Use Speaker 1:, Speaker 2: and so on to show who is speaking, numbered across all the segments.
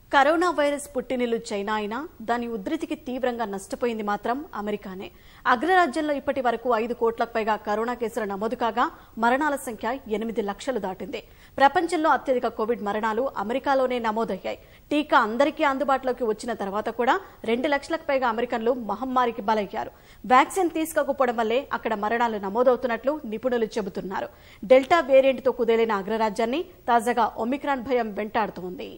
Speaker 1: corona virus పుట్టినిల్లు China అయినా దాని ఉధృతికి తీవ్రంగా నష్టపోయింది మాత్రం అమెరికానే అగ్రరాజ్యంలో ఇప్పటి వరకు ఐదు కోట్లకు పైగా కరోనా కేసులు నమోదు కాగా మరణాల సంఖ్య ఎనిమిది లక్షలు దాటింది ప్రపంచంలో అత్యధిక కోవిడ్ మరణాలు అమెరికాలోనే నమోదయ్యాయి టీకా అందరికీ అందుబాటులోకి వచ్చిన తర్వాత కూడా రెండు లక్షలకు పైగా అమెరికన్లు మహమ్మారికి బలయ్యారు వ్యాక్సిన్ తీసుకోకపోవడం వల్లే అక్కడ మరణాలు నమోదవుతున్నట్లు నిపుణులు చెబుతున్నారు డెల్టా వేరియంట్తో కుదేలిన అగ్రరాజ్యాన్ని తాజాగా ఒమిక్రాన్ భయం వెంటాడుతోంది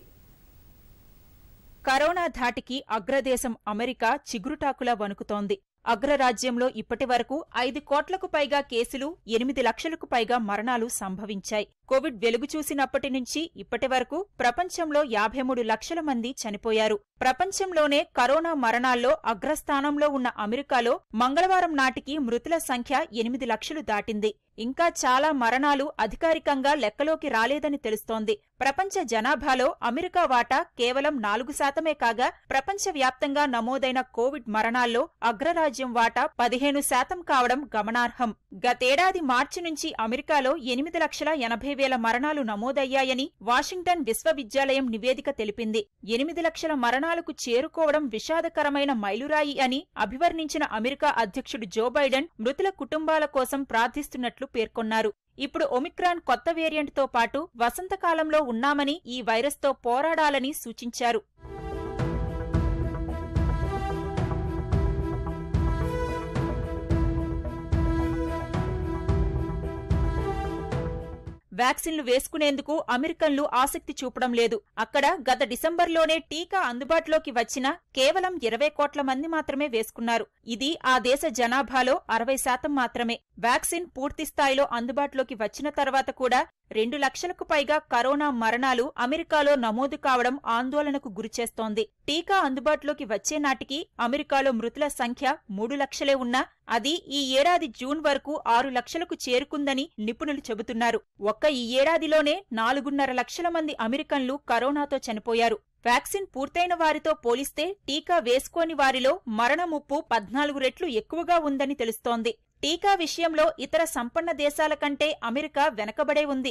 Speaker 2: కరోనా ధాటికి అగ్రదేశం అమెరికా చిగురుటాకులా వణుకుతోంది అగ్రరాజ్యంలో ఇప్పటి వరకు ఐదు కోట్లకు పైగా కేసులు ఎనిమిది లక్షలకు పైగా మరణాలు సంభవించాయి కోవిడ్ వెలుగు చూసినప్పటి నుంచి ఇప్పటి వరకు ప్రపంచంలో యాభై మూడు లక్షల మంది చనిపోయారు ప్రపంచంలోనే కరోనా మరణాల్లో అగ్రస్థానంలో ఉన్న అమెరికాలో మంగళవారం నాటికి మృతుల సంఖ్య ఎనిమిది లక్షలు దాటింది ఇంకా చాలా మరణాలు అధికారికంగా లెక్కలోకి రాలేదని తెలుస్తోంది ప్రపంచ జనాభాలో అమెరికా వాటా కేవలం నాలుగు శాతమే కాగా ప్రపంచవ్యాప్తంగా నమోదైన కోవిడ్ మరణాల్లో అగ్రరాజ్యం వాటా పదిహేను శాతం కావడం గమనార్హం గతేడాది మార్చి నుంచి అమెరికాలో ఎనిమిది లక్షల ఎనభై వేల మరణాలు నమోదయ్యాయని వాషింగ్టన్ విశ్వవిద్యాలయం నివేదిక తెలిపింది ఎనిమిది లక్షల మరణాలకు చేరుకోవడం విషాదకరమైన మైలురాయి అని అభివర్ణించిన అమెరికా అధ్యక్షుడు జో బైడెన్ మృతుల కుటుంబాల కోసం ప్రార్థిస్తున్నట్లు పేర్కొన్నారు ఇప్పుడు ఒమిక్రాన్ కొత్త వేరియంట్తో పాటు వసంతకాలంలో ఉన్నామని ఈ వైరస్తో పోరాడాలని సూచించారు వ్యాక్సిన్లు వేసుకునేందుకు అమెరికన్లు ఆసక్తి చూపడం లేదు అక్కడ గత డిసెంబర్లోనే టీకా అందుబాటులోకి వచ్చినా కేవలం ఇరవై కోట్ల మంది మాత్రమే వేసుకున్నారు ఇది ఆ దేశ జనాభాలో అరవై శాతం మాత్రమే వ్యాక్సిన్ పూర్తి స్థాయిలో అందుబాటులోకి వచ్చిన తర్వాత కూడా రెండు లక్షలకు పైగా కరోనా మరణాలు అమెరికాలో నమోదు కావడం ఆందోళనకు గురిచేస్తోంది టీకా అందుబాటులోకి వచ్చే నాటికి అమెరికాలో మృతుల సంఖ్య మూడు లక్షలే ఉన్నా అది ఈ ఏడాది జూన్ వరకు ఆరు లక్షలకు చేరుకుందని నిపుణులు చెబుతున్నారు ఒక్క ఈ ఏడాదిలోనే నాలుగున్నర లక్షల మంది అమెరికన్లు కరోనాతో చనిపోయారు వ్యాక్సిన్ పూర్తయిన వారితో పోలిస్తే టీకా వేసుకోని వారిలో మరణ ముప్పు పద్నాలుగు రెట్లు ఎక్కువగా ఉందని తెలుస్తోంది టీకా విషయంలో ఇతర సంపన్న దేశాల కంటే అమెరికా వెనకబడే ఉంది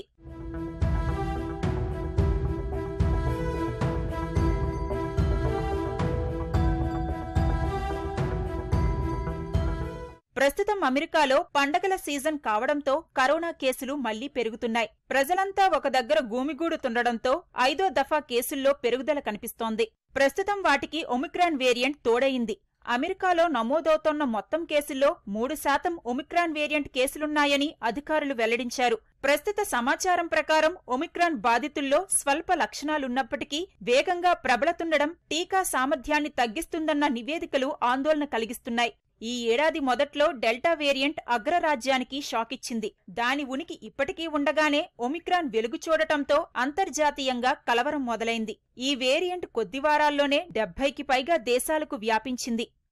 Speaker 2: ప్రస్తుతం అమెరికాలో పండగల సీజన్ కావడంతో కరోనా కేసులు మళ్లీ పెరుగుతున్నాయి ప్రజలంతా ఒక దగ్గర గూమిగూడుతుండడంతో ఐదో దఫా కేసుల్లో పెరుగుదల కనిపిస్తోంది ప్రస్తుతం వాటికి ఒమిక్రాన్ వేరియంట్ తోడయింది అమెరికాలో నమోదవుతోన్న మొత్తం కేసుల్లో మూడు శాతం ఒమిక్రాన్ వేరియంట్ కేసులున్నాయని అధికారులు వెల్లడించారు ప్రస్తుత సమాచారం ప్రకారం ఒమిక్రాన్ బాధితుల్లో స్వల్ప లక్షణాలున్నప్పటికీ వేగంగా ప్రబలతుండడం టీకా సామర్థ్యాన్ని తగ్గిస్తుందన్న నివేదికలు ఆందోళన కలిగిస్తున్నాయి ఈ ఏడాది మొదట్లో డెల్టా వేరియంట్ అగ్రరాజ్యానికి షాకిచ్చింది దాని ఉనికి ఇప్పటికీ ఉండగానే ఒమిక్రాన్ వెలుగు చూడటంతో అంతర్జాతీయంగా కలవరం మొదలైంది ఈ వేరియంట్ కొద్ది వారాల్లోనే డెబ్బైకి పైగా దేశాలకు వ్యాపించింది